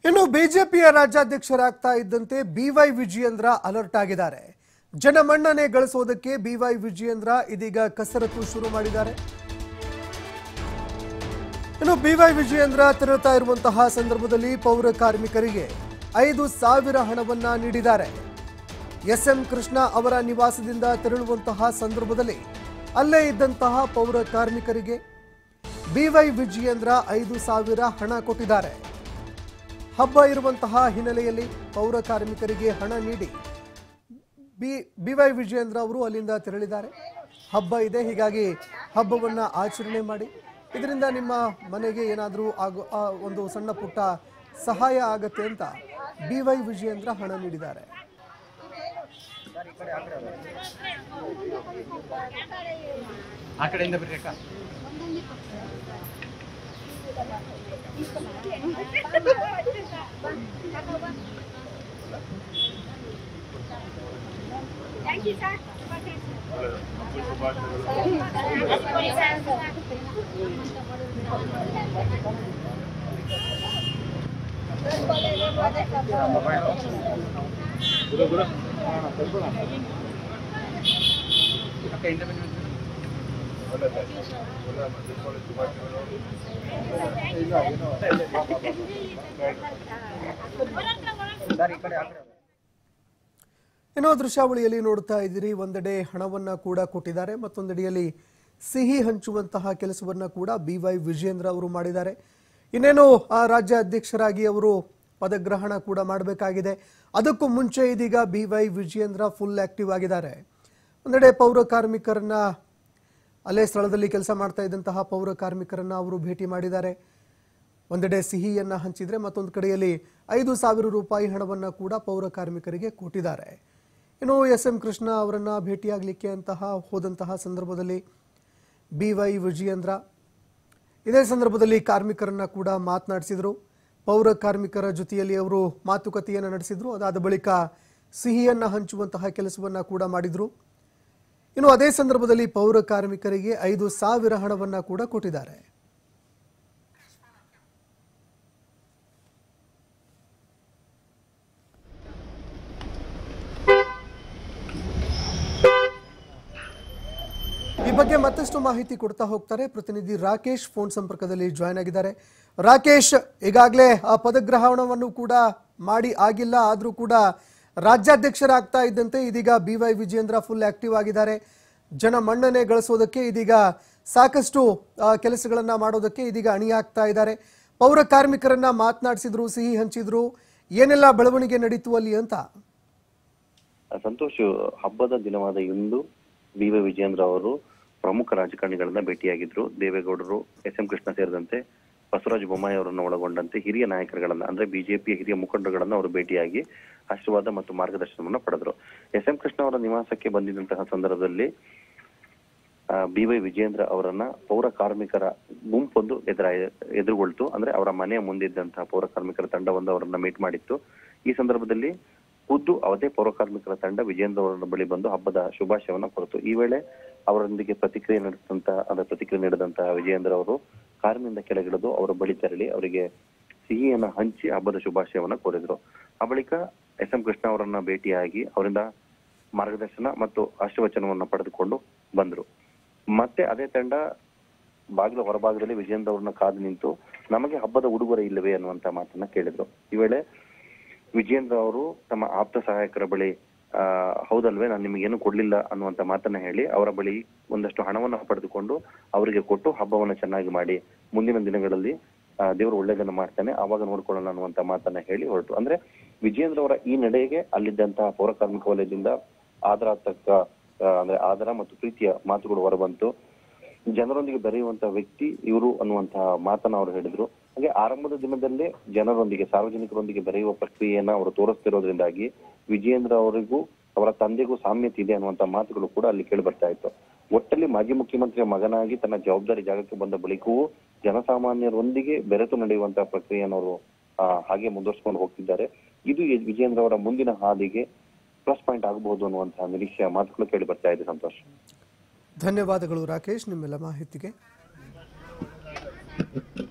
ಇನ್ನು ಬಿಜೆಪಿಯ ರಾಜ್ಯಾಧ್ಯಕ್ಷರಾಗ್ತಾ ಇದ್ದಂತೆ ಬಿವೈ ವಿಜಯೇಂದ್ರ ಅಲರ್ಟ್ ಆಗಿದ್ದಾರೆ ಜನಮನ್ನಣೆ ಗಳಿಸೋದಕ್ಕೆ ಬಿವೈ ವಿಜಯೇಂದ್ರ ಇದೀಗ ಕಸರತ್ತು ಶುರು ಮಾಡಿದ್ದಾರೆ ಇನ್ನು ಬಿವೈ ವಿಜಯೇಂದ್ರ ತೆರಳುತ್ತಾ ಇರುವಂತಹ ಸಂದರ್ಭದಲ್ಲಿ ಪೌರ ಕಾರ್ಮಿಕರಿಗೆ ಐದು ಸಾವಿರ ಹಣವನ್ನ ನೀಡಿದ್ದಾರೆ ಎಸ್ ಎಂ ಕೃಷ್ಣ ಅವರ ನಿವಾಸದಿಂದ ತೆರಳುವಂತಹ ಸಂದರ್ಭದಲ್ಲಿ ಅಲ್ಲೇ ಇದ್ದಂತಹ ಪೌರ ಕಾರ್ಮಿಕರಿಗೆ ಬಿವೈ ವಿಜಯೇಂದ್ರ ಐದು ಸಾವಿರ ಹಣ ಕೊಟ್ಟಿದ್ದಾರೆ ಹಬ್ಬ ಇರುವಂತಹ ಹಿನ್ನೆಲೆಯಲ್ಲಿ ಪೌರ ಕಾರ್ಮಿಕರಿಗೆ ಹಣ ನೀಡಿ ಬಿ ಬಿವೈ ವಿಜಯೇಂದ್ರ ಅವರು ಅಲ್ಲಿಂದ ತೆರಳಿದ್ದಾರೆ ಹಬ್ಬ ಇದೆ ಹೀಗಾಗಿ ಹಬ್ಬವನ್ನ ಆಚರಣೆ ಮಾಡಿ ಇದರಿಂದ ನಿಮ್ಮ ಮನೆಗೆ ಏನಾದರೂ ಆಗೋ ಆ ಒಂದು ಸಣ್ಣ ಪುಟ್ಟ ಸಹಾಯ ಆಗತ್ತೆ ಅಂತ ಬಿ ವೈ ವಿಜಯೇಂದ್ರ ಹಣ ನೀಡಿದ್ದಾರೆ ಆ ಕಡೆಯಿಂದ ಬರ್ರಿ ಅಕ್ಕ Thank you, sir. ಅಕ್ಕ ಹಿಂದೆ ಬನ್ನಿ ಸರ್ ಈ ಕಡೆ ಆ ಕಡೆ ಇನ್ನು ದೃಶ್ಯಾವಳಿಯಲ್ಲಿ ನೋಡ್ತಾ ಇದ್ದೀರಿ ಒಂದೆಡೆ ಹಣವನ್ನ ಕೂಡ ಕೊಟ್ಟಿದ್ದಾರೆ ಮತ್ತೊಂದೆಡೆಯಲ್ಲಿ ಸಿಹಿ ಹಂಚುವಂತಹ ಕೆಲಸವನ್ನ ಕೂಡ ಬಿ ವೈ ವಿಜೇಂದ್ರ ಅವರು ಮಾಡಿದ್ದಾರೆ ಇನ್ನೇನು ಆ ರಾಜ್ಯ ಅಧ್ಯಕ್ಷರಾಗಿ ಅವರು ಪದಗ್ರಹಣ ಕೂಡ ಮಾಡಬೇಕಾಗಿದೆ ಅದಕ್ಕೂ ಮುಂಚೆ ಇದೀಗ B Y Vijayendra full active ಆಗಿದ್ದಾರೆ ಒಂದೆಡೆ ಪೌರ ಕಾರ್ಮಿಕರನ್ನ ಅಲ್ಲೇ ಸ್ಥಳದಲ್ಲಿ ಕೆಲಸ ಮಾಡ್ತಾ ಇದ್ದಂತಹ ಪೌರ ಕಾರ್ಮಿಕರನ್ನ ಅವರು ಭೇಟಿ ಮಾಡಿದ್ದಾರೆ ಒಂದೆಡೆ ಸಿಹಿಯನ್ನ ಹಂಚಿದ್ರೆ ಮತ್ತೊಂದು ಕಡೆಯಲ್ಲಿ ಐದು ಸಾವಿರ ರೂಪಾಯಿ ಹಣವನ್ನ ಕೂಡ ಪೌರ ಕಾರ್ಮಿಕರಿಗೆ ಕೊಟ್ಟಿದ್ದಾರೆ ಇನ್ನು ಎಸ್ ಎಂ ಕೃಷ್ಣ ಅವರನ್ನ ಭೇಟಿಯಾಗಲಿಕ್ಕೆ ಅಂತಹ ಹೋದಂತಹ ಸಂದರ್ಭದಲ್ಲಿ ಬಿ ವೈ ವಿಜಯೇಂದ್ರ ಇದೇ ಸಂದರ್ಭದಲ್ಲಿ ಕಾರ್ಮಿಕರನ್ನ ಕೂಡ ಮಾತನಾಡಿಸಿದ್ರು ಪೌರ ಕಾರ್ಮಿಕರ ಜೊತೆಯಲ್ಲಿ ಅವರು ಮಾತುಕತೆಯನ್ನು ನಡೆಸಿದ್ರು ಅದಾದ ಬಳಿಕ ಸಿಹಿಯನ್ನ ಹಂಚುವಂತಹ ಕೆಲಸವನ್ನ ಕೂಡ ಮಾಡಿದ್ರು ಇನ್ನು ಅದೇ ಸಂದರ್ಭದಲ್ಲಿ ಪೌರ ಕಾರ್ಮಿಕರಿಗೆ ಐದು ಸಾವಿರ ಹಣವನ್ನ ಕೂಡ ಕೊಟ್ಟಿದ್ದಾರೆ ಈ ಬಗ್ಗೆ ಮತ್ತಷ್ಟು ಮಾಹಿತಿ ಕೊಡ್ತಾ ಹೋಗ್ತಾರೆ ಪ್ರತಿನಿಧಿ ರಾಕೇಶ್ ಫೋನ್ ಸಂಪರ್ಕದಲ್ಲಿ ಜಾಯ್ನ್ ಆಗಿದ್ದಾರೆ ರಾಕೇಶ್ ಈಗಾಗಲೇ ಆ ಪದಗ್ರಹಣವನ್ನು ಕೂಡ ಮಾಡಿ ಆಗಿಲ್ಲ ಆದರೂ ಕೂಡ ರಾಜ್ಯಾಧ್ಯಕ್ಷರಾಗ್ತಾ ಇದ್ದಂತೆ ಇದೀಗ B Y Vijendra full active ಆಗಿದ್ದಾರೆ ಜನ ಮನ್ನಣೆ ಗಳಿಸೋದಕ್ಕೆ ಇದೀಗ ಸಾಕಷ್ಟು ಆ, ಕೆಲಸಗಳನ್ನ ಮಾಡೋದಕ್ಕೆ ಇದೀಗ ಅಣಿಯಾಗ್ತಾ ಇದ್ದಾರೆ ಪೌರ ಕಾರ್ಮಿಕರನ್ನ ಮಾತನಾಡಿಸಿದ್ರು ಸಿಹಿ ಹಂಚಿದ್ರು ಏನೆಲ್ಲ ಬೆಳವಣಿಗೆ ನಡೀತು ಅಲ್ಲಿ ಅಂತ ಸಂತೋಷ್ ಹಬ್ಬದ ದಿನವಾದ ಇಂದು ಬಿ ವೈ ವಿಜಯೇಂದ್ರ ಅವರು ಪ್ರಮುಖ ರಾಜಕಾರಣಿಗಳನ್ನ ಭೇಟಿಯಾಗಿದ್ರು ದೇವೇಗೌಡರು ಎಸ್ ಎಂ ಕೃಷ್ಣ ಸೇರಿದಂತೆ ಬಸವರಾಜ ಬೊಮ್ಮಾಯಿ ಅವರನ್ನು ಒಳಗೊಂಡಂತೆ ಹಿರಿಯ ನಾಯಕರುಗಳನ್ನ ಅಂದ್ರೆ ಬಿಜೆಪಿಯ ಹಿರಿಯ ಮುಖಂಡರುಗಳನ್ನ ಅವರು ಭೇಟಿಯಾಗಿ ಆಶೀರ್ವಾದ ಮತ್ತು ಮಾರ್ಗದರ್ಶನವನ್ನ ಪಡೆದ್ರು ಎಸ್ ಎಂ ಕೃಷ್ಣ ಅವರ ನಿವಾಸಕ್ಕೆ ಬಂದಿದ್ದಂತಹ ಸಂದರ್ಭದಲ್ಲಿ ಬಿ ವೈ ವಿಜೇಂದ್ರ ಅವರನ್ನ ಪೌರ ಕಾರ್ಮಿಕರ ಗುಂಪೊಂದು ಎದುರ ಎದುರುಗೊಳ್ತು ಅಂದ್ರೆ ಅವರ ಮನೆಯ ಮುಂದಿದ್ದಂತಹ ಪೌರ ಕಾರ್ಮಿಕರ ತಂಡವೊಂದು ಅವರನ್ನ ಮೀಟ್ ಮಾಡಿತ್ತು ಈ ಸಂದರ್ಭದಲ್ಲಿ ಖುದ್ದು ಅವದೇ ಪೌರ ಕಾರ್ಮಿಕರ ತಂಡ ವಿಜೇಂದ್ರ ಅವರ ಬಳಿ ಬಂದು ಹಬ್ಬದ ಶುಭಾಶಯವನ್ನ ಕೊಡ್ತು ಈ ವೇಳೆ ಅವರೊಂದಿಗೆ ಪ್ರತಿಕ್ರಿಯೆ ನಡೆಸಿದಂತ ಅದರ ಪ್ರತಿಕ್ರಿಯೆ ನೀಡಿದಂತಹ ವಿಜೇಂದ್ರ ಅವರು ಕಾರಿನಿಂದ ಕೆಳಗಿಳಿದು ಅವರ ಬಳಿ ತೆರಳಿ ಅವರಿಗೆ ಸಿಹಿಯನ್ನ ಹಂಚಿ ಹಬ್ಬದ ಶುಭಾಶಯವನ್ನ ಕೋರಿದ್ರು ಆ ಬಳಿಕ ಎಸ್ ಎಂ ಕೃಷ್ಣ ಅವರನ್ನ ಭೇಟಿಯಾಗಿ ಅವರಿಂದ ಮಾರ್ಗದರ್ಶನ ಮತ್ತು ಆಶೀರ್ವಚನವನ್ನ ಪಡೆದುಕೊಂಡು ಬಂದ್ರು ಮತ್ತೆ ಅದೇ ತಂಡ ಬಾಗಿಲ ಹೊರಭಾಗದಲ್ಲಿ ವಿಜೇಂದ್ರ ಅವ್ರನ್ನ ಕಾದು ನಿಂತು ನಮಗೆ ಹಬ್ಬದ ಉಡುಗೊರೆ ಇಲ್ಲವೇ ಅನ್ನುವಂತ ಮಾತನ್ನ ಕೇಳಿದ್ರು ಈ ವೇಳೆ ವಿಜೇಂದ್ರ ಅವರು ತಮ್ಮ ಆಪ್ತ ಸಹಾಯಕರ ಬಳಿ ಆ ಹೌದಲ್ವೇ ನಾನು ನಿಮಗೇನು ಕೊಡ್ಲಿಲ್ಲ ಅನ್ನುವಂತ ಮಾತನ್ನ ಹೇಳಿ ಅವರ ಬಳಿ ಒಂದಷ್ಟು ಹಣವನ್ನ ಪಡೆದುಕೊಂಡು ಅವರಿಗೆ ಕೊಟ್ಟು ಹಬ್ಬವನ್ನ ಚೆನ್ನಾಗಿ ಮಾಡಿ ಮುಂದಿನ ದಿನಗಳಲ್ಲಿ ಆ, ದೇವರು ಒಳ್ಳೇದನ್ನ ಮಾಡ್ತಾನೆ ಆವಾಗ ನೋಡ್ಕೊಳ್ಳೋಣ ಅನ್ನುವಂತ ಮಾತನ್ನ ಹೇಳಿ ಹೊರಟು ಅಂದ್ರೆ ವಿಜೇಂದ್ರ ಅವರ ಈ ನಡೆಗೆ ಅಲ್ಲಿದ್ದಂತಹ ಪೌರ ಕಾರ್ಮಿಕ ವಲಯದಿಂದ ಆದರಾತ್ಮಕ ಆ, ಅಂದ್ರೆ ಆದರ ಮತ್ತು ಪ್ರೀತಿಯ ಮಾತುಗಳು ಹೊರಬಂತು ಜನರೊಂದಿಗೆ ಬೆರೆಯುವಂತಹ ವ್ಯಕ್ತಿ ಇವರು ಅನ್ನುವಂತಹ ಮಾತನ್ನ ಅವರು ಹೇಳಿದ್ರು ಹಾಗೆ ಆರಂಭದ ದಿನದಲ್ಲೇ ಜನರೊಂದಿಗೆ ಸಾರ್ವಜನಿಕರೊಂದಿಗೆ ಬೆರೆಯುವ ಪ್ರಕ್ರಿಯೆಯನ್ನ ಅವರು ತೋರಿಸ್ತಿರೋದ್ರಿಂದಾಗಿ ವಿಜಯೇಂದ್ರ ಅವರಿಗೂ ಅವರ ತಂದೆಗೂ ಸಾಮ್ಯತೆ ಇದೆ ಅನ್ನುವಂತ ಮಾತುಗಳು ಕೂಡ ಅಲ್ಲಿ ಕೇಳಿ ಬರ್ತಾ ಇತ್ತು ಒಟ್ಟಲ್ಲಿ ಮಾಜಿ ಮುಖ್ಯಮಂತ್ರಿಯ ಮಗನಾಗಿ ತನ್ನ ಜವಾಬ್ದಾರಿ ಜಾಗಕ್ಕೆ ಬಂದ ಬಳಿಕವೂ ಜನಸಾಮಾನ್ಯರೊಂದಿಗೆ ಬೆರೆತು ನಡೆಯುವಂತಹ ಪ್ರಕ್ರಿಯೆಯನ್ನು ಅವರು ಆ, ಹಾಗೆ ಮುಂದುವರಿಸಿಕೊಂಡು ಹೋಗ್ತಿದ್ದಾರೆ ಇದು ಈ ವಿಜಯೇಂದ್ರ ಅವರ ಮುಂದಿನ ಹಾದಿಗೆ ಪ್ಲಸ್ ಪಾಯಿಂಟ್ ಆಗಬಹುದು ಅನ್ನುವಂತಹ ನಿರೀಕ್ಷೆಯ ಮಾತುಗಳು ಕೇಳಿ ಬರ್ತಾ ಇದೆ ಸಂತೋಷ್ ಧನ್ಯವಾದಗಳು ರಾಕೇಶ್ ನಿಮ್ಮೆಲ್ಲ ಮಾಹಿತಿಗೆ